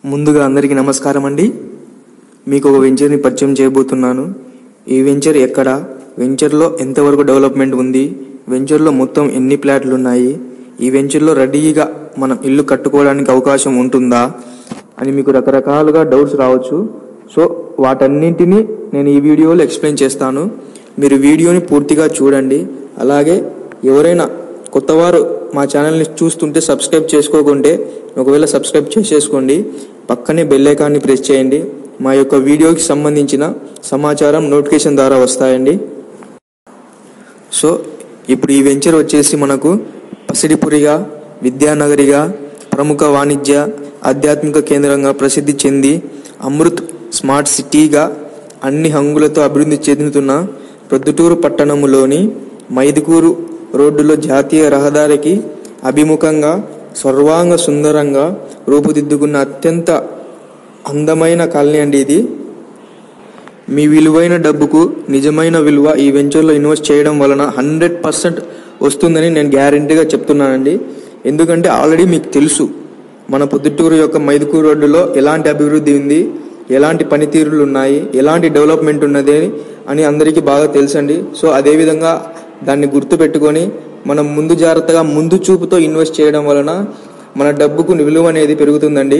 ముందుగా అందరికీ నమస్కారం అండి మీకు ఒక వెంచర్ని పరిచయం చేయబోతున్నాను ఈ వెంచర్ ఎక్కడ వెంచర్లో ఎంతవరకు డెవలప్మెంట్ ఉంది వెంచర్లో మొత్తం ఎన్ని ప్లాట్లు ఉన్నాయి ఈ వెంచర్లో రెడీగా మనం ఇల్లు కట్టుకోవడానికి అవకాశం ఉంటుందా అని మీకు రకరకాలుగా డౌట్స్ రావచ్చు సో వాటన్నింటినీ నేను ఈ వీడియోలో ఎక్స్ప్లెయిన్ చేస్తాను మీరు వీడియోని పూర్తిగా చూడండి అలాగే ఎవరైనా కొత్తవారు మా ఛానల్ని చూస్తుంటే సబ్స్క్రైబ్ చేసుకోకుంటే ఒకవేళ సబ్స్క్రైబ్ చేసేసుకోండి పక్కనే బెల్ ఐకాన్ని ప్రెస్ చేయండి మా యొక్క వీడియోకి సంబంధించిన సమాచారం నోటిఫికేషన్ ద్వారా వస్తాయండి సో ఇప్పుడు ఈ వెంచర్ వచ్చేసి మనకు పసిడిపురిగా విద్యానగరిగా ప్రముఖ వాణిజ్య ఆధ్యాత్మిక కేంద్రంగా ప్రసిద్ధి చెంది అమృత్ స్మార్ట్ సిటీగా అన్ని హంగులతో అభివృద్ధి చెందుతున్న ప్రొద్దుటూరు పట్టణములోని మైదుకూరు రోడ్డులో జాతీయ రహదారికి అభిముఖంగా సర్వాంగ సుందరంగా రూపుదిద్దుకున్న అత్యంత అందమైన కాలనీ అండి ఇది మీ విలువైన డబ్బుకు నిజమైన విలువ ఈ వెంచర్లో ఇన్వెస్ట్ చేయడం వలన హండ్రెడ్ పర్సెంట్ వస్తుందని నేను గ్యారంటీగా చెప్తున్నానండి ఎందుకంటే ఆల్రెడీ మీకు తెలుసు మన పొద్దుటూరు యొక్క మైదుకూరు రోడ్డులో ఎలాంటి అభివృద్ధి ఉంది ఎలాంటి పనితీరులు ఉన్నాయి ఎలాంటి డెవలప్మెంట్ ఉన్నది అని అందరికీ బాగా తెలుసండి సో అదేవిధంగా దాన్ని గుర్తు పెట్టుకొని మనం ముందు జాగ్రత్తగా ముందు చూపుతో ఇన్వెస్ట్ చేయడం వలన మన డబ్బుకు విలువ అనేది పెరుగుతుందండి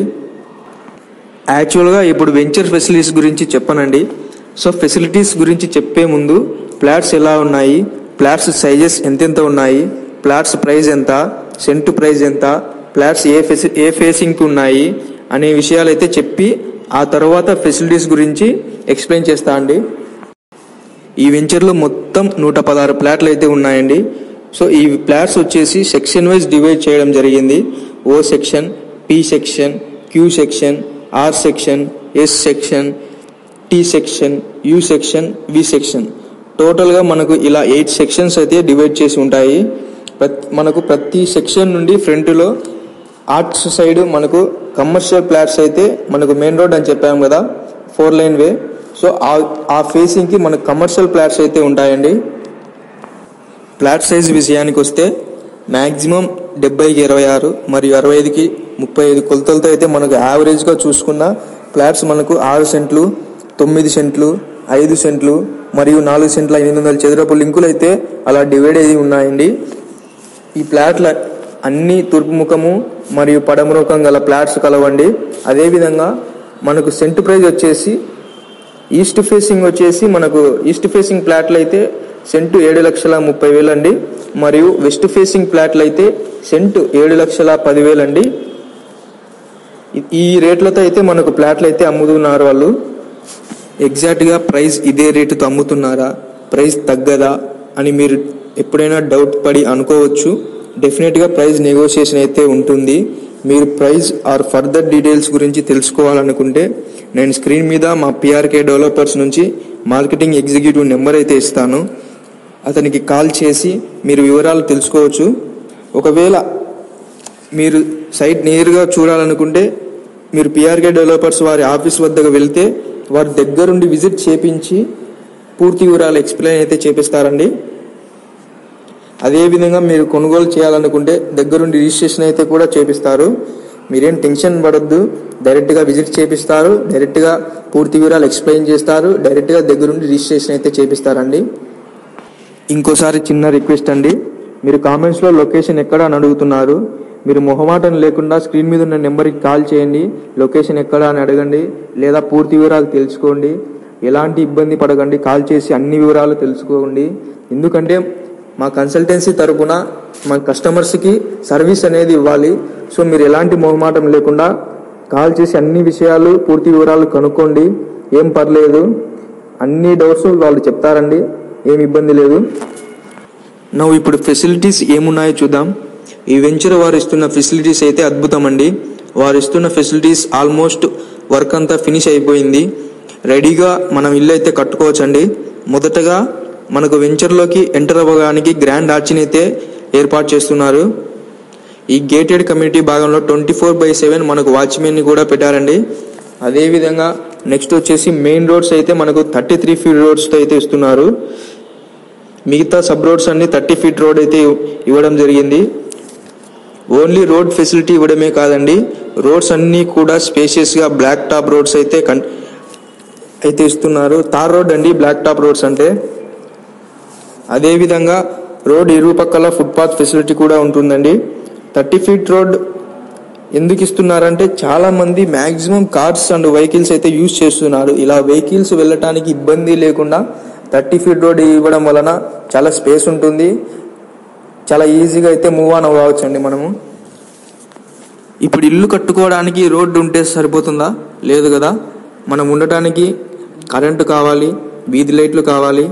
యాక్చువల్గా ఇప్పుడు వెంచర్ ఫెసిలిటీస్ గురించి చెప్పనండి సో ఫెసిలిటీస్ గురించి చెప్పే ముందు ఫ్లాట్స్ ఎలా ఉన్నాయి ఫ్లాట్స్ సైజెస్ ఎంతెంత ఉన్నాయి ఫ్లాట్స్ ప్రైస్ ఎంత సెంట్ ప్రైస్ ఎంత ఫ్లాట్స్ ఏ ఫెసి ఏ ఫేసింగ్కి ఉన్నాయి అనే విషయాలు అయితే చెప్పి ఆ తర్వాత ఫెసిలిటీస్ గురించి ఎక్స్ప్లెయిన్ చేస్తా అండి ఈ వెంచర్లో మొత్తం నూట పదహారు ప్లాట్లు అయితే ఉన్నాయండి సో ఈ ప్లాట్స్ వచ్చేసి సెక్షన్ వైజ్ డివైడ్ చేయడం జరిగింది O section P section Q section R section S section T section U section V section టోటల్గా మనకు ఇలా ఎయిట్ సెక్షన్స్ అయితే డివైడ్ చేసి ఉంటాయి ప్రత్- మనకు ప్రతి సెక్షన్ నుండి ఫ్రంట్లో ఆర్ట్స్ సైడ్ మనకు కమర్షియల్ ఫ్లాట్స్ అయితే మనకు మెయిన్ రోడ్ అని చెప్పాము కదా ఫోర్ లైన్ వే సో ఆ- ఆ ఫేసింగ్కి మనకు కమర్షియల్ ఫ్లాట్స్ అయితే ఉంటాయండి ఫ్లాట్ సైజ్ విషయానికి వస్తే మ్యాక్సిమం డెబ్బైకి ఇరవై ఆరు మరియు అరవై ఐదుకి ముప్పై ఐదు కొలతలతో అయితే మనకు యావరేజ్గా చూసుకున్న ఫ్లాట్స్ మనకు ఆరు సెంట్లు తొమ్మిది సెంట్లు ఐదు సెంట్లు మరియు నాలుగు సెంట్ల ఎనిమిది వందల చదరపు లింకులు అయితే అలా డివైడ్ అయ్యి ఉన్నాయండి ఈ ప్లాట్ల అన్ని తూర్పు ముఖము మరియు పడముఖం గల ప్లాట్స్ కలవండి అదేవిధంగా మనకు సెంట్ ప్రైజ్ వచ్చేసి ఈస్ట్ ఫేసింగ్ వచ్చేసి మనకు ఈస్ట్ ఫేసింగ్ ప్లాట్లు అయితే సెంటు ఏడు లక్షల ముప్పై వేలు అండి మరియు వెస్ట్ ఫేసింగ్ ప్లాట్లు అయితే సెంటు ఏడు లక్షల పదివేలు అండి ఈ- ఈ రేట్లతో అయితే మనకు ప్లాట్లు అయితే అమ్ముతున్నారు వాళ్ళు ఎగ్జాక్ట్గా ప్రైస్ ఇదే రేటుతో అమ్ముతున్నారా ప్రైస్ తగ్గదా అని మీరు ఎప్పుడైనా డౌట్ పడి అనుకోవచ్చు డెఫినెట్గా ప్రైస్ నెగోషియేషన్ అయితే ఉంటుంది మీరు ప్రైస్ ఆర్ ఫర్దర్ డీటెయిల్స్ గురించి తెలుసుకోవాలనుకుంటే నేను స్క్రీన్ మీద మా పిఆర్కే డెవలపర్స్ నుంచి మార్కెటింగ్ ఎగ్జిక్యూటివ్ నెంబర్ అయితే ఇస్తాను అతనికి కాల్ చేసి మీరు వివరాలు తెలుసుకోవచ్చు ఒకవేళ మీరు సైట్ నేరుగా చూడాలనుకుంటే మీరు పిఆర్కే డెవలపర్స్ వారి ఆఫీస్ వద్దకు వెళ్తే వారి దగ్గరుండి విజిట్ చేపించి పూర్తి వివరాలు ఎక్స్ప్లెయిన్ అయితే చేపిస్తారండి అదేవిధంగా మీరు కొనుగోలు చేయాలనుకుంటే దగ్గరుండి రిజిస్ట్రేషన్ అయితే కూడా చేపిస్తారు మీరేం టెన్షన్ పడొద్దు డైరెక్ట్గా విజిట్ చేపిస్తారు డైరెక్ట్గా పూర్తి వివరాలు ఎక్స్ప్లెయిన్ చేస్తారు డైరెక్ట్గా దగ్గరుండి రిజిస్ట్రేషన్ అయితే చేపిస్తారండి ఇంకోసారి చిన్న రిక్వెస్ట్ అండి మీరు కామెంట్స్లో లొకేషన్ ఎక్కడ అని అడుగుతున్నారు మీరు మొహమాటం లేకుండా స్క్రీన్ మీద ఉన్న నెంబర్కి కాల్ చేయండి లొకేషన్ ఎక్కడ అని అడగండి లేదా పూర్తి వివరాలు తెలుసుకోండి ఎలాంటి ఇబ్బంది పడకండి కాల్ చేసి అన్ని వివరాలు తెలుసుకోండి ఎందుకంటే మా కన్సల్టెన్సీ తరపున మా కస్టమర్స్కి సర్వీస్ అనేది ఇవ్వాలి సో మీరు ఎలాంటి మొహమాటం లేకుండా కాల్ చేసి అన్ని విషయాలు పూర్తి వివరాలు కనుక్కోండి ఏం పర్లేదు అన్ని డౌట్స్ వాళ్ళు చెప్తారండి ఏం ఇబ్బంది లేదు నవ్వు ఇప్పుడు ఫెసిలిటీస్ ఏమున్నాయో చూద్దాం ఈ వెంచర్ వారు ఇస్తున్న ఫెసిలిటీస్ అయితే అద్భుతం అండి వారు ఇస్తున్న ఫెసిలిటీస్ ఆల్మోస్ట్ వర్క్ అంతా ఫినిష్ అయిపోయింది రెడీగా మనం ఇల్లు అయితే కట్టుకోవచ్చండి మొదటగా మనకు వెంచర్లోకి ఎంటర్ అవ్వడానికి గ్రాండ్ ఆర్చిని అయితే ఏర్పాటు చేస్తున్నారు ఈ గేటెడ్ కమ్యూనిటీ భాగంలో ట్వంటీ ఫోర్ బై సెవెన్ మనకు వాచ్మెన్ని కూడా పెట్టారండి అదేవిధంగా నెక్స్ట్ వచ్చేసి మెయిన్ రోడ్స్ అయితే మనకు థర్టీ త్రీ ఫీట్ రోడ్స్తో అయితే ఇస్తున్నారు మిగతా సబ్ రోడ్స్ అన్ని థర్టీ ఫీట్ రోడ్ అయితే ఇవ్- ఇవ్వడం జరిగింది ఓన్లీ రోడ్ ఫెసిలిటీ ఇవ్వడమే కాదండి రోడ్స్ అన్నీ కూడా స్పేషియస్గా బ్లాక్ టాప్ రోడ్స్ అయితే కన్ అయితే ఇస్తున్నారు తార్ రోడ్ అండి బ్లాక్ టాప్ రోడ్స్ అంటే అదేవిధంగా రోడ్ ఇరుపక్కల ఫుట్పాత్ ఫెసిలిటీ కూడా ఉంటుందండి థర్టీ ఫీట్ రోడ్ ఎందుకు ఇస్తున్నారంటే చాలా మంది మాక్సిమం కార్స్ అండ్ వెహికల్స్ అయితే యూజ్ చేస్తున్నారు ఇలా వెహికల్స్ వెళ్ళటానికి ఇబ్బంది లేకుండా థర్టీ ఫీట్ రోడ్ ఇవ్వడం వలన చాలా స్పేస్ ఉంటుంది చాలా ఈజీగా అయితే మూవ్ ఆన్ అవ్వచ్చు అండి మనము ఇప్పుడు ఇల్లు కట్టుకోవడానికి రోడ్డు ఉంటే సరిపోతుందా లేదు కదా మనం ఉండటానికి కరెంటు కావాలి వీధి లైట్లు కావాలి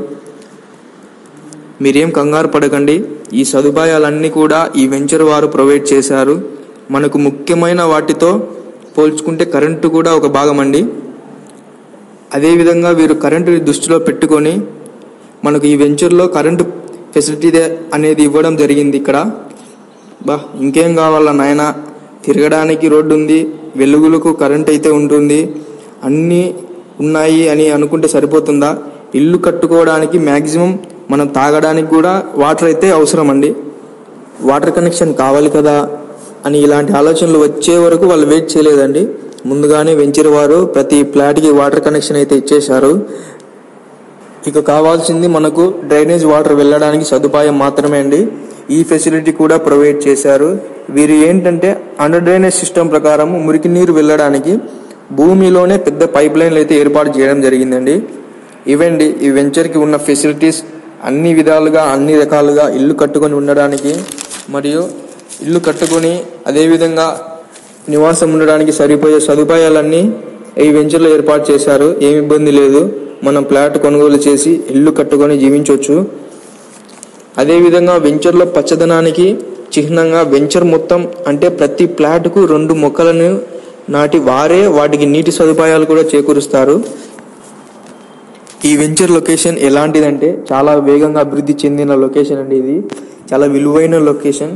మీరేం కంగారు పడకండి ఈ సదుపాయాలన్నీ కూడా ఈ వెంచర్ వారు ప్రొవైడ్ చేశారు మనకు ముఖ్యమైన వాటితో పోల్చుకుంటే కరెంటు కూడా ఒక భాగం అండి అదేవిధంగా వీరు కరెంటు దృష్టిలో పెట్టుకొని మనకు ఈ వెంచర్లో కరెంటు ఫెసిలిటీ అనేది ఇవ్వడం జరిగింది ఇక్కడ బా ఇంకేం కావాలా నాయన తిరగడానికి రోడ్డు ఉంది వెలుగులకు కరెంట్ అయితే ఉంటుంది అన్నీ ఉన్నాయి అని అనుకుంటే సరిపోతుందా ఇల్లు కట్టుకోవడానికి మ్యాక్సిమం మనం తాగడానికి కూడా వాటర్ అయితే అవసరం అండి వాటర్ కనెక్షన్ కావాలి కదా అని ఇలాంటి ఆలోచనలు వచ్చే వరకు వాళ్ళు వెయిట్ చేయలేదండి ముందుగానే వెంచర్ వారు ప్రతి ఫ్లాట్కి వాటర్ కనెక్షన్ అయితే ఇచ్చేశారు ఇక కావాల్సింది మనకు డ్రైనేజ్ వాటర్ వెళ్ళడానికి సదుపాయం మాత్రమే అండి ఈ ఫెసిలిటీ కూడా ప్రొవైడ్ చేశారు వీరు ఏంటంటే అండర్ డ్రైనేజ్ సిస్టమ్ ప్రకారం మురికి నీరు వెళ్ళడానికి భూమిలోనే పెద్ద పైప్ లైన్లు అయితే ఏర్పాటు చేయడం జరిగిందండి ఇవండి ఈ వెంచర్కి ఉన్న ఫెసిలిటీస్ అన్ని విధాలుగా అన్ని రకాలుగా ఇల్లు కట్టుకొని ఉండడానికి మరియు ఇల్లు కట్టుకొని అదేవిధంగా నివాసం ఉండడానికి సరిపోయే సదుపాయాలన్నీ ఈ వెంచర్లో ఏర్పాటు చేశారు ఏమి ఇబ్బంది లేదు మనం ప్లాట్ కొనుగోలు చేసి ఇల్లు కట్టుకొని జీవించవచ్చు అదేవిధంగా వెంచర్లో పచ్చదనానికి చిహ్నంగా వెంచర్ మొత్తం అంటే ప్రతి ప్లాట్కు రెండు మొక్కలను నాటి వారే వాటికి నీటి సదుపాయాలు కూడా చేకూరుస్తారు ఈ వెంచర్ లొకేషన్ ఎలాంటిదంటే చాలా వేగంగా అభివృద్ధి చెందిన లొకేషన్ అండి ఇది చాలా విలువైన లొకేషన్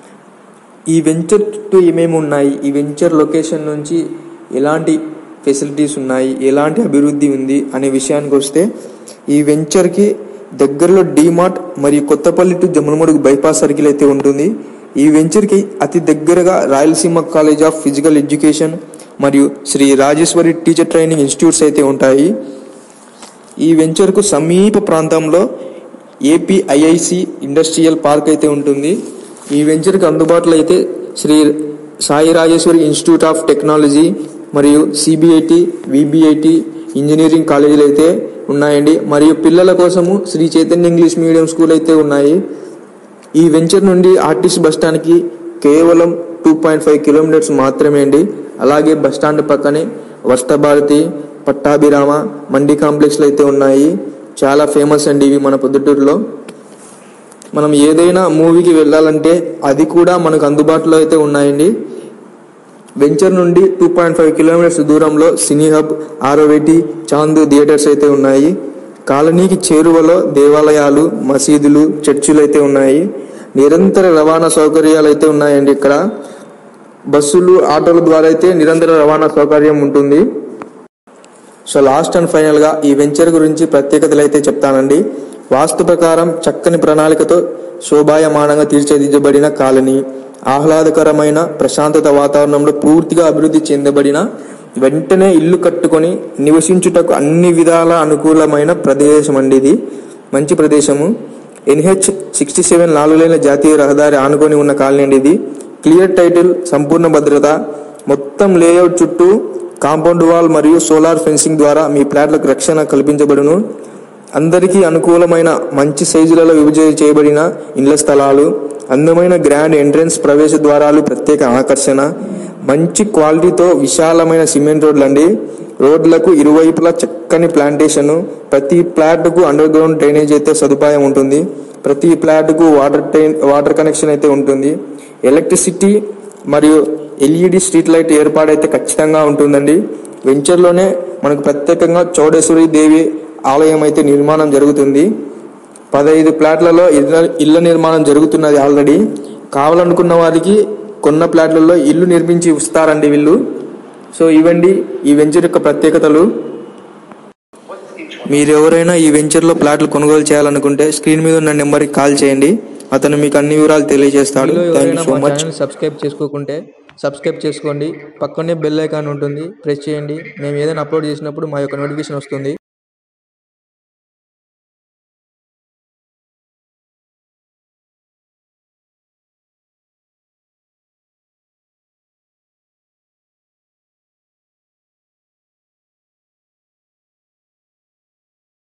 ఈ వెంచర్ చుట్టూ ఏమేమి ఉన్నాయి ఈ వెంచర్ లొకేషన్ నుంచి ఎలాంటి ఫెసిలిటీస్ ఉన్నాయి ఎలాంటి అభివృద్ధి ఉంది అనే విషయానికి వస్తే ఈ వెంచర్కి దగ్గరలో డీమార్ట్ మరియు Kothapalli to Jammalamadugu bypass circle అయితే ఉంటుంది ఈ వెంచర్కి అతి దగ్గరగా Rayalaseema college of physical education మరియు Sri Rajeshwari teacher training institutes అయితే ఉంటాయి ఈ వెంచర్కు సమీప ప్రాంతంలో ఏపీఐఐసి ఇండస్ట్రియల్ పార్క్ అయితే ఉంటుంది ఈ వెంచర్కి అందుబాటులో అయితే Sri Sai Rajeshwari institute of technology మరియు సిబిఐటి విబిఐటి ఇంజనీరింగ్ కాలేజీలు అయితే ఉన్నాయండి మరియు పిల్లల కోసము Sri Chaitanya English medium school అయితే ఉన్నాయి ఈ వెంచర్ నుండి ఆర్టీసీ బస్ స్టాండ్కి కేవలం టూ పాయింట్ ఫైవ్ కిలోమీటర్స్ మాత్రమే అండి అలాగే బస్ స్టాండ్ పక్కనే వస్త్రభారతి పట్టాభిరామ మండి కాంప్లెక్స్లు అయితే ఉన్నాయి చాలా ఫేమస్ అండి ఇవి మన పొద్దుటూరులో మనం ఏదైనా మూవీకి వెళ్ళాలంటే అది కూడా మనకు అందుబాటులో అయితే ఉన్నాయండి వెంచర్ నుండి టూ పాయింట్ ఫైవ్ కిలోమీటర్స్ దూరంలో సినీ హబ్ ఆరోవేటి చాందు థియేటర్స్ అయితే ఉన్నాయి కాలనీకి చేరువలో దేవాలయాలు మసీదులు చర్చిలు అయితే ఉన్నాయి నిరంతర రవాణా సౌకర్యాలు అయితే ఉన్నాయండి ఇక్కడ బస్సులు ఆటోల ద్వారా అయితే నిరంతర రవాణా సౌకర్యం ఉంటుంది సో లాస్ట్ అండ్ ఫైనల్ గా ఈ వెంచర్ గురించి ప్రత్యేకతలు అయితే చెప్తానండి వాస్తు ప్రకారం చక్కని ప్రణాళికతో శోభాయమానంగా తీర్చిదిద్దబడిన కాలనీ ఆహ్లాదకరమైన ప్రశాంతత వాతావరణంలో పూర్తిగా అభివృద్ధి చెందబడిన వెంటనే ఇల్లు కట్టుకొని నివసించుటకు అన్ని విధాల అనుకూలమైన ప్రదేశం అండి ఇది మంచి ప్రదేశము ఎన్హెచ్ సిక్స్టీ సెవెన్ నాలుగు లైన్ల జాతీయ రహదారి ఆనుకొని ఉన్న కాలనీ అండి ఇది క్లియర్ టైటిల్ సంపూర్ణ భద్రత మొత్తం లేఅవుట్ చుట్టూ కాంపౌండ్ వాల్ మరియు సోలార్ ఫెన్సింగ్ ద్వారా మీ ప్లాట్లకు రక్షణ కల్పించబడును అందరికీ అనుకూలమైన మంచి సైజులలో విభజన చేయబడిన ఇండ్ల స్థలాలు అందమైన గ్రాండ్ ఎంట్రన్స్ ప్రవేశ ద్వారాలు ప్రత్యేక ఆకర్షణ మంచి క్వాలిటీతో విశాలమైన సిమెంట్ రోడ్లు అండి రోడ్లకు ఇరువైపులా చక్కని ప్లాంటేషన్ ప్రతి ప్లాట్కు అండర్ గ్రౌండ్ డ్రైనేజ్ అయితే సదుపాయం ఉంటుంది ప్రతి ప్లాట్కు వాటర్ ట్రైన్ వాటర్ కనెక్షన్ అయితే ఉంటుంది ఎలక్ట్రిసిటీ మరియు ఎల్ఈడి స్ట్రీట్ లైట్ ఏర్పాటైతే ఖచ్చితంగా ఉంటుందండి వెంచర్లోనే మనకు ప్రత్యేకంగా చౌడేశ్వరి దేవి ఆలయం అయితే నిర్మాణం జరుగుతుంది పదహైదు ప్లాట్లలో ఇళ్ళ ఇళ్ల నిర్మాణం జరుగుతున్నది ఆల్రెడీ కావాలనుకున్న వారికి కొన్న ప్లాట్లలో ఇల్లు నిర్మించి ఇస్తారండి వీళ్ళు సో ఇవండి ఈ వెంచర్ యొక్క ప్రత్యేకతలు మీరు ఎవరైనా ఈ వెంచర్లో ప్లాట్లు కొనుగోలు చేయాలనుకుంటే స్క్రీన్ మీద ఉన్న నెంబర్కి కాల్ చేయండి అతను మీకు అన్ని వివరాలు తెలియజేస్తాడు మీలో థ్యాంక్ యూ ఎవరైనా సో మా మచ్ ఛానల్ సబ్స్క్రైబ్ చేసుకోకుంటే సబ్స్క్రైబ్ చేసుకోండి పక్కనే బెల్ ఐకాన్ ఉంటుంది ప్రెస్ చేయండి మేము ఏదైనా అప్లోడ్ చేసినప్పుడు మా యొక్క నోటిఫికేషన్ వస్తుంది